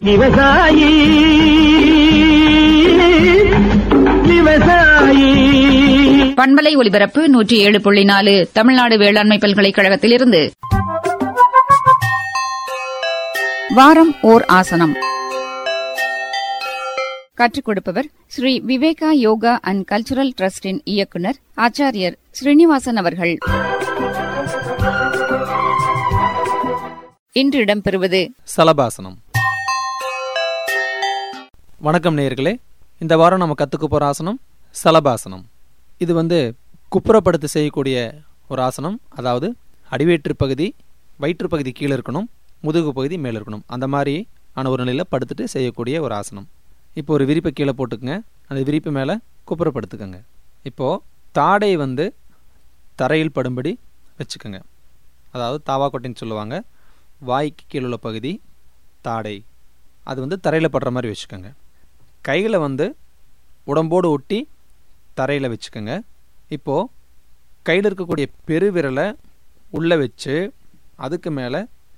விவசாயி விவசாயி பண்பலை ஒலிபரப்பு நூற்றி ஏழு புள்ளி நாலு தமிழ்நாடு வேளாண்மை பல்கலைக்கழகத்திலிருந்து வாரம் ஓர் ஆசனம் கற்றுக் கொடுப்பவர் Shri Viveka yoga and cultural டிரஸ்டின் இயக்குனர் ஆச்சாரியர் ஸ்ரீனிவாசன் அவர்கள் இன்று இடம்பெறுவது சலபாசனம் வணக்கம் நேயர்களே இந்த வாரம் நம்ம கற்றுக்க போகிற ஆசனம் சலபாசனம் இது வந்து குப்புறப்படுத்தி செய்யக்கூடிய ஒரு ஆசனம் அதாவது அடிவேற்று பகுதி வயிற்று பகுதி கீழே இருக்கணும் முதுகு பகுதி மேலே இருக்கணும் அந்த மாதிரி ஆன ஒரு நிலையில் படுத்துட்டு செய்யக்கூடிய ஒரு ஆசனம் இப்போ ஒரு விரிப்பை கீழே போட்டுக்கங்க அந்த விரிப்பு மேலே குப்புறப்படுத்துக்கங்க இப்போது தாடை வந்து தரையில் படும்படி வச்சுக்கோங்க அதாவது தாவாக்கொட்டைன்னு சொல்லுவாங்க வாய்க்கு கீழே உள்ள பகுதி தாடை அது வந்து தரையில் படுற மாதிரி வச்சுக்கோங்க கையில் வந்து உடம்போடு ஒட்டி தரையில் வச்சுக்கோங்க இப்போது கையில் இருக்கக்கூடிய பெருவிரலை உள்ளே வச்சு அதுக்கு மேலே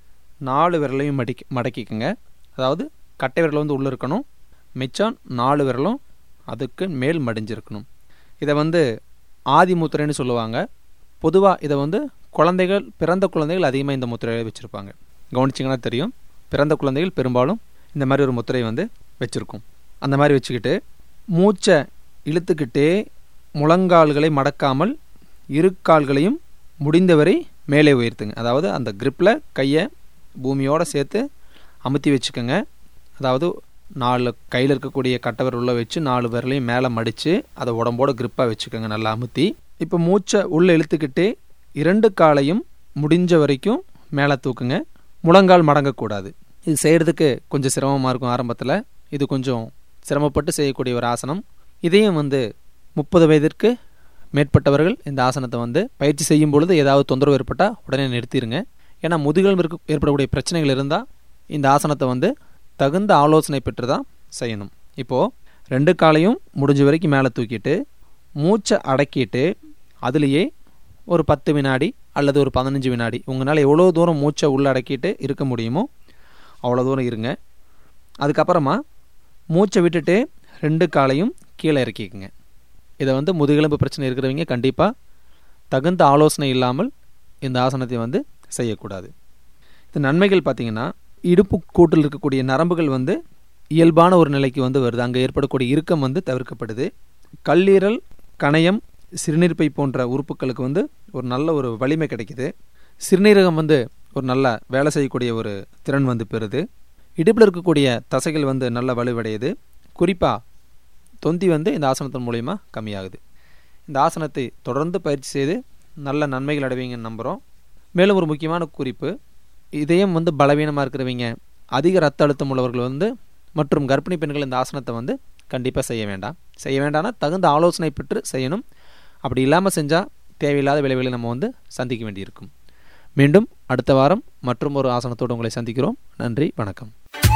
நாலு விரலையும் மடிக்க மடக்கிக்கோங்க அதாவது கட்டை விரல் வந்து உள்ளே இருக்கணும் மிச்சம் நாலு விரலும் அதுக்கு மேல் மடிஞ்சிருக்கணும் இதை வந்து ஆதி முத்திரைன்னு சொல்லுவாங்க பொதுவாக இதை வந்து குழந்தைகள் பிறந்த குழந்தைகள் அதிகமாக இந்த முத்திரையை வச்சுருப்பாங்க கவனிச்சிங்கன்னா தெரியும் பிறந்த குழந்தைகள் பெரும்பாலும் இந்த மாதிரி ஒரு முத்திரை வந்து வச்சுருக்கும் அந்த மாதிரி வச்சுக்கிட்டு மூச்சை இழுத்துக்கிட்டே முழங்கால்களை மடக்காமல் இரு கால்களையும் முடிந்தவரை மேலே உயர்த்துங்க அதாவது அந்த gripல கையை பூமியோடு சேர்த்து அமுத்தி வச்சுக்கோங்க அதாவது நாலு கையில் இருக்கக்கூடிய கட்டவர் உள்ள வச்சு நாலு விரலையும் மேலே மடித்து அதை உடம்போட grip-ஆ வச்சுக்கோங்க நல்லா அமுத்தி இப்போ மூச்சை உள்ளே இழுத்துக்கிட்டே இரண்டு காலையும் முடிஞ்ச வரைக்கும் மேலே தூக்குங்க முழங்கால் மடங்கக்கூடாது இது செய்கிறதுக்கு கொஞ்சம் சிரமமாக இருக்கும் ஆரம்பத்தில் இது கொஞ்சம் சிரமப்பட்டு செய்யக்கூடிய ஒரு ஆசனம் இதையும் வந்து முப்பது வயதிற்கு மேற்பட்டவர்கள் இந்த ஆசனத்தை வந்து பயிற்சி செய்யும் பொழுது ஏதாவது தொந்தரவு ஏற்பட்டால் உடனே நிறுத்திடுங்க ஏன்னா முதுகெலும்பு இருக்க ஏற்படக்கூடிய பிரச்சனைகள் இருந்தால் இந்த ஆசனத்தை வந்து தகுந்த ஆலோசனை பெற்று தான் செய்யணும் இப்போது ரெண்டு காலையும் முடிஞ்ச வரைக்கும் மேலே தூக்கிட்டு மூச்சை அடக்கிட்டு அதுலேயே ஒரு பத்து வினாடி அல்லது ஒரு பதினஞ்சு வினாடி உங்களால் எவ்வளோ தூரம் மூச்சை உள்ள அடக்கிட்டு இருக்க முடியுமோ அவ்வளோ தூரம் இருங்க அதுக்கப்புறமா மூச்சை விட்டுட்டு ரெண்டு காலையும் கீழே இறக்கிக்குங்க இதை வந்து முதுகெலும்பு பிரச்சனை இருக்கிறவங்க கண்டிப்பாக தகுந்த ஆலோசனை இல்லாமல் இந்த ஆசனத்தை வந்து செய்யக்கூடாது இது நன்மைகள் பார்த்தீங்கன்னா இடுப்பு கூட்டில் இருக்கக்கூடிய நரம்புகள் வந்து இயல்பான ஒரு நிலைக்கு வந்து வருது அங்கே ஏற்படக்கூடிய இறுக்கம் வந்து தவிர்க்கப்படுது கல்லீரல் கணையம் சிறுநீர்ப்பை போன்ற உறுப்புகளுக்கு வந்து ஒரு நல்ல ஒரு வலிமை கிடைக்குது சிறுநீரகம் வந்து ஒரு நல்ல வேலை செய்யக்கூடிய ஒரு திறன் வந்து பெறுது இடுப்பில் இருக்கக்கூடிய தசைகள் வந்து நல்ல வலுவடையுது குறிப்பாக தொந்தி வந்து இந்த ஆசனத்தின் மூலயமா கம்மியாகுது இந்த ஆசனத்தை தொடர்ந்து பயிற்சி செய்து நல்ல நன்மைகள் அடைவீங்கன்னு நம்புகிறோம் மேலும் ஒரு முக்கியமான குறிப்பு இதயம் வந்து பலவீனமாக இருக்கிறவங்க அதிக ரத்த அழுத்தம் உள்ளவர்கள் வந்து மற்றும் கர்ப்பிணி பெண்கள் இந்த ஆசனத்தை வந்து கண்டிப்பாக செய்ய வேண்டாம் செய்ய வேண்டாம்னா தகுந்த ஆலோசனை பெற்று செய்யணும் அப்படி இல்லாமல் செஞ்சால் தேவையில்லாத விளைவுகளை நம்ம வந்து சந்திக்க வேண்டியிருக்கும் மீண்டும் அடுத்த வாரம் மற்றும் ஒரு ஆசனத்தோடு உங்களை சந்திக்கிறோம் நன்றி வணக்கம்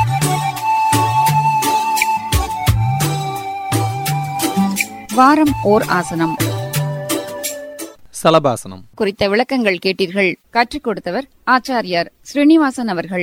வாரம் ஓர் ஆசனம் சலபாசனம் குறித்த விளக்கங்கள் கேட்டீர்கள் கற்றுக் கொடுத்தவர் ஆச்சாரியார் ஸ்ரீனிவாசன் அவர்கள்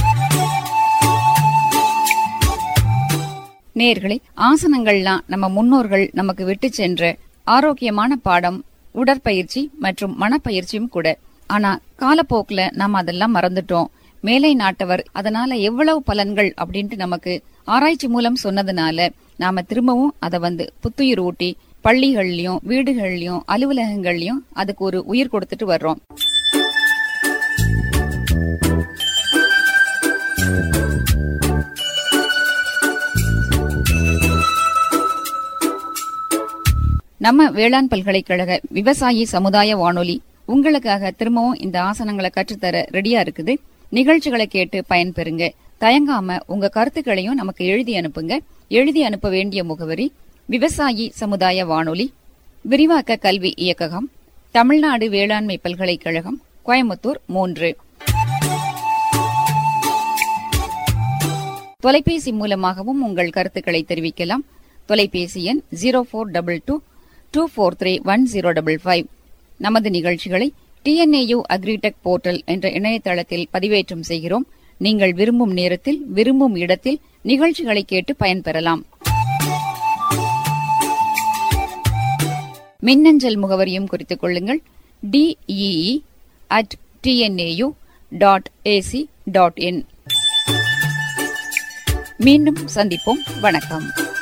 நேர்களே ஆசனங்கள்லாம் நம்ம முன்னோர்கள் நமக்கு விட்டு சென்ற ஆரோக்கியமான பாடம் உடற்பயிற்சி மற்றும் மனப்பயிற்சியும் கூட ஆனா காலப்போக்குல நாம அதெல்லாம் மறந்துட்டோம் மேலை நாட்டவர் அதனால எவ்வளவு பலன்கள் அப்படின்ட்டு நமக்கு ஆராய்ச்சி மூலம் சொன்னதுனால நாம திரும்பவும் அதை வந்து புத்துயிர் ஊட்டி பள்ளிகள்லயும் வீடுகள்லயும் அலுவலகங்கள்லயும் அதுக்கு ஒரு உயிர் கொடுத்துட்டு வர்றோம் நம்ம வேளாண் பல்கலைக்கழக விவசாயி சமுதாய வானொலி உங்களுக்காக திரும்பவும் இந்த ஆசனங்களை கற்றுத்தர ரெடியா இருக்குது நிகழ்ச்சிகளை கேட்டு பயன்பெறுங்க தயங்காம உங்க கருத்துக்களையும் நமக்கு எழுதி அனுப்புங்க எழுதி அனுப்ப வேண்டிய முகவரி விவசாயி சமுதாய வானொலி விரிவாக்க கல்வி இயக்ககம் தமிழ்நாடு வேளாண்மை பல்கலைக்கழகம் கோயம்புத்தூர் மூன்று தொலைபேசி மூலமாகவும் உங்கள் கருத்துக்களை தெரிவிக்கலாம் தொலைபேசி எண் zero four double two two four three one zero double five நமது நிகழ்ச்சிகளை டிஎன்ஏயு அக்ரிடெக் போர்ட்டல் என்ற இணையதளத்தில் பதிவேற்றம் செய்கிறோம் நீங்கள் விரும்பும் நேரத்தில் விரும்பும் இடத்தில் நிகழ்ச்சிகளை கேட்டு பயன்பெறலாம் மின்னஞ்சல் முகவரியும் குறித்துக் கொள்ளுங்கள் DEE at TNAU dot AC dot in மீண்டும் சந்திப்போம் வணக்கம்